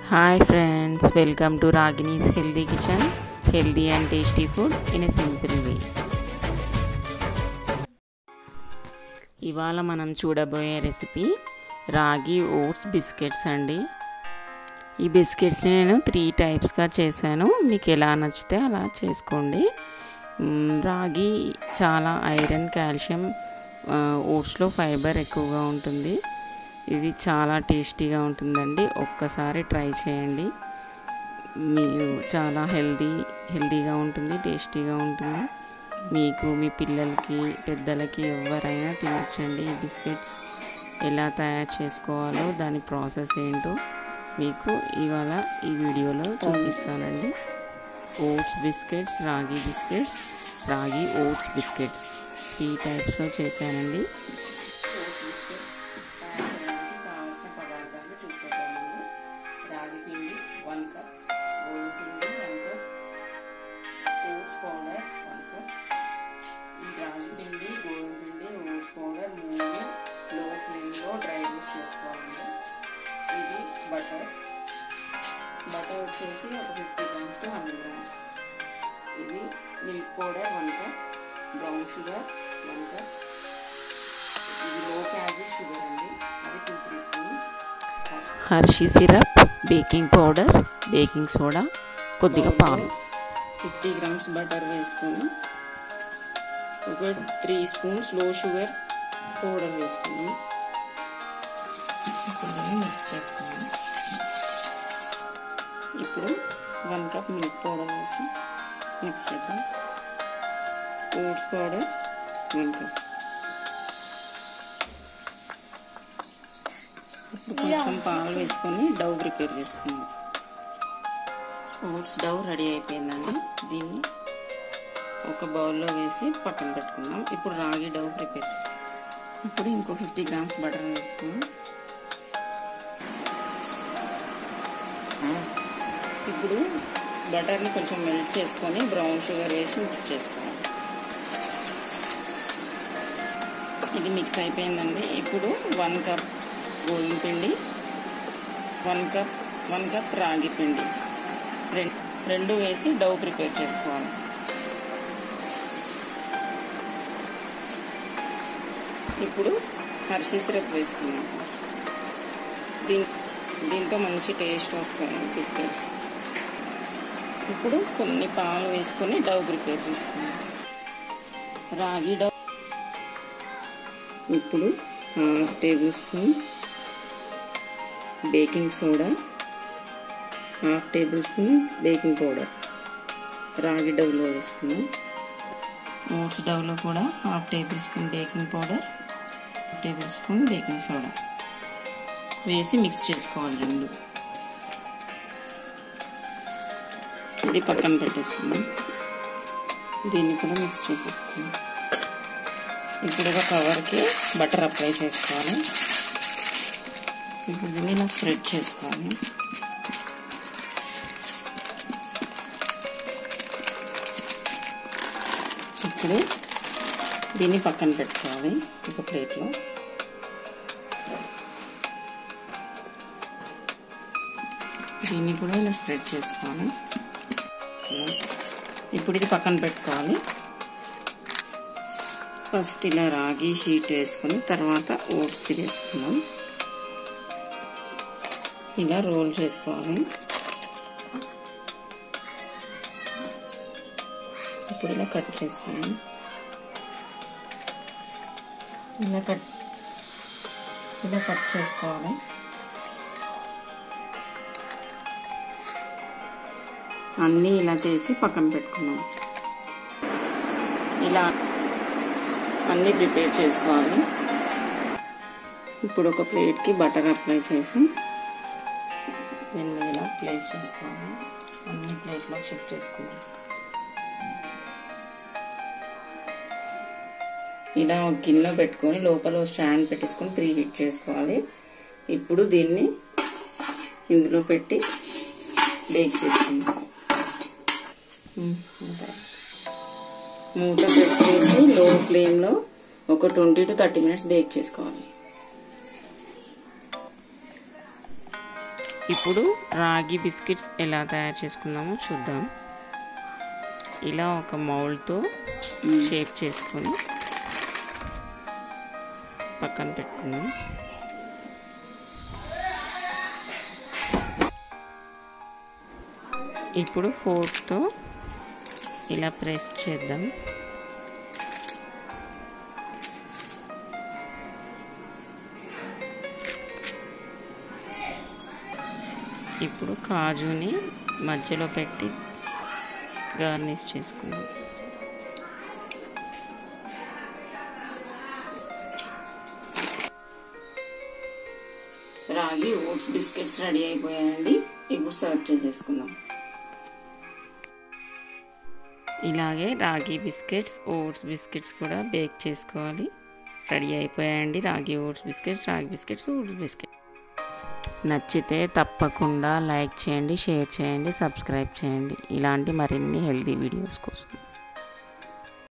hi friends welcome to Ragini's healthy kitchen healthy and tasty food in a simple way ఇవాళ మనం చూడబోయే recipe రాగి oats biscuits అండి ఈ బిస్కెట్స్ని నేను త్రీ టైప్స్గా చేశాను మీకు ఎలా నచ్చితే అలా చేసుకోండి మ్, రాగి చాలా ఐరన్ కాల్షియం ఓట్స్లో ఫైబర్ ఎక్కువగా ఉంటుంది ఇది చాలా టేస్టీగా ఉంటుందండి ఒక్కసారి ట్రై చేయండి మీరు చాలా హెల్దీ హెల్దీగా ఉంటుంది టేస్టీగా ఉంటుంది మీకు మీ పిల్లలకి పెద్దలకి ఎవరైనా తినొచ్చండి ఈ బిస్కెట్స్ ఎలా తయారు చేసుకోవాలో దాని ప్రాసెస్ ఏంటో మీకు ఇవాళ ఈ వీడియోలో చూపిస్తానండి oats biscuits ragi biscuits ragi oats biscuits three టైప్స్లో చేశానండి కావాల్సిన పదార్థాలు చూసేద్దామండి రాగి పిండి వన్ కప్ గోధుమ పిండి one cup oats powder one cup ఈ రాగి పిండి గోధుమ పిండి ఓట్స్ పౌడర్ మూడు లో ఫ్లేమ్లో డ్రై రోస్ట్ చేసుకోవాలండి ఇది బటర్ బటర్ వచ్చేసి ఒక fifty grams to hundred grams ఇది milk powder one cup brown sugar one cup ఇది లో క్యాలరీ షుగర్ అండి అది two three spoons Hershey syrup baking powder baking soda కొద్దిగా పాలు ఫిఫ్టీ గ్రామ్స్ బటర్ వేసుకొని ఒక three spoons low sugar powder వేసుకున్నాం mix చేసుకున్నాం ఇప్పుడు వన్ కప్ మిల్క్ పౌడర్ వేసి మిక్స్ చేద్దాం ఓట్స్ పౌడర్ వన్ కప్ ఇప్పుడు కొంచెం పాలు వేసుకొని డవ్ ప్రిపేర్ చేసుకుందాం ఓట్స్ డవ్ రెడీ అయిపోయిందండి దీన్ని ఒక బౌల్లో వేసి పక్కన పెట్టుకుందాం ఇప్పుడు రాగి డవ్ ప్రిపేర్ ఇప్పుడు ఇంకో ఫిఫ్టీ గ్రామ్స్ బటర్ వేసుకున్నాం ఇప్పుడు బటర్ని కొంచెం మెల్ట్ చేసుకొని బ్రౌన్ షుగర్ వేసి మిక్స్ చేసుకోవాలి ఇది మిక్స్ అయిపోయిందండి ఇప్పుడు వన్ కప్ గోధుమ పిండి వన్ కప్ వన్ కప్ రాగి పిండి రెం- రెండు వేసి డవ్ ప్రిపేర్ చేసుకోవాలి ఇప్పుడు హర్షీ సిరప్ వేసుకున్నాం దీని దీంతో మంచి టేస్ట్ వస్తాయి బిస్కెట్స్ ఇప్పుడు కొన్ని పాలు వేసుకొని డవ్ ప్రిపేర్ చేసుకున్నాం రాగి డవ్ ఇప్పుడు half tablespoon baking soda half tablespoon baking powder ragi డవ్లో వేసుకున్నాం ఓట్స్ డవ్లో కూడా half tablespoon baking powder half tablespoon baking soda వేసి మిక్స్ చేసుకోవాలి రెండు ఇది పక్కన పెట్టేసుకుందాం దీన్ని కూడా మిక్స్ చేసేసుకుందాం ఇప్పుడు ఒక కవర్కి బటర్ అప్లై చేసుకోవాలి ఇప్పుడు దీన్ని ఇలా స్ప్రెడ్ చేసుకోవాలి ఇప్పుడు దీన్ని పక్కన పెట్టుకోవాలి ఒక ప్లేట్లో దీన్ని కూడా ఇలా స్ప్రెడ్ చేసుకోవాలి ఇప్పుడు ఇది పక్కన పెట్టుకోవాలి ఫస్ట్ ఇలా రాగి షీట్ వేసుకొని తర్వాత ఓట్స్ వేసుకున్నాం ఇలా రోల్ చేసుకోవాలి ఇప్పుడు ఇలా కట్ చేసుకున్నాం ఇలా కట్ ఇలా కట్ చేసుకోవాలి అన్నీ ఇలా చేసి పక్కన పెట్టుకున్నాం ఇలా అన్నీ ప్రిపేర్ చేసుకోవాలి ఇప్పుడు ఒక ప్లేట్కి బటర్ అప్లై చేసి దీని మీద ఇలా ప్లేస్ చేసుకోవాలి అన్ని ప్లేట్లో షిఫ్ట్ చేసుకున్నాం ఇలా ఒక గిన్నెలో పెట్టుకొని లోపల స్టాండ్ పెట్టేసుకొని ప్రీ హీట్ చేసుకోవాలి ఇప్పుడు దీన్ని ఇందులో పెట్టి బేక్ చేసుకుందాం మూత పెట్టేసి లో ఫ్లేమ్లో ఒక twenty to thirty minutes bake చేసుకోవాలి ఇప్పుడు రాగి బిస్కెట్స్ ఎలా తయారు చేసుకుందామో చూద్దాం ఇలా ఒక మౌల్డ్తో షేప్ చేసుకొని పక్కన పెట్టుకుందాం ఇప్పుడు ఫోర్క్తో ఇలా ప్రెస్ చేద్దాం ఇప్పుడు కాజుని మధ్యలో పెట్టి గార్నిష్ చేసుకుందాం రాగి ఓట్స్ బిస్కెట్స్ రెడీ అయిపోయాయండి ఇప్పుడు సర్వ్ చేసేసుకుందాం ఇలాగే రాగి బిస్కెట్స్ ఓట్స్ బిస్కెట్స్ కూడా బేక్ చేసుకోవాలి రెడీ అయిపోయాయండి ragi oats biscuits ragi biscuits oats biscuit నచ్చితే తప్పకుండా లైక్ చేయండి షేర్ చేయండి సబ్స్క్రైబ్ చేయండి ఇలాంటి మరిన్ని హెల్తీ వీడియోస్ కోసం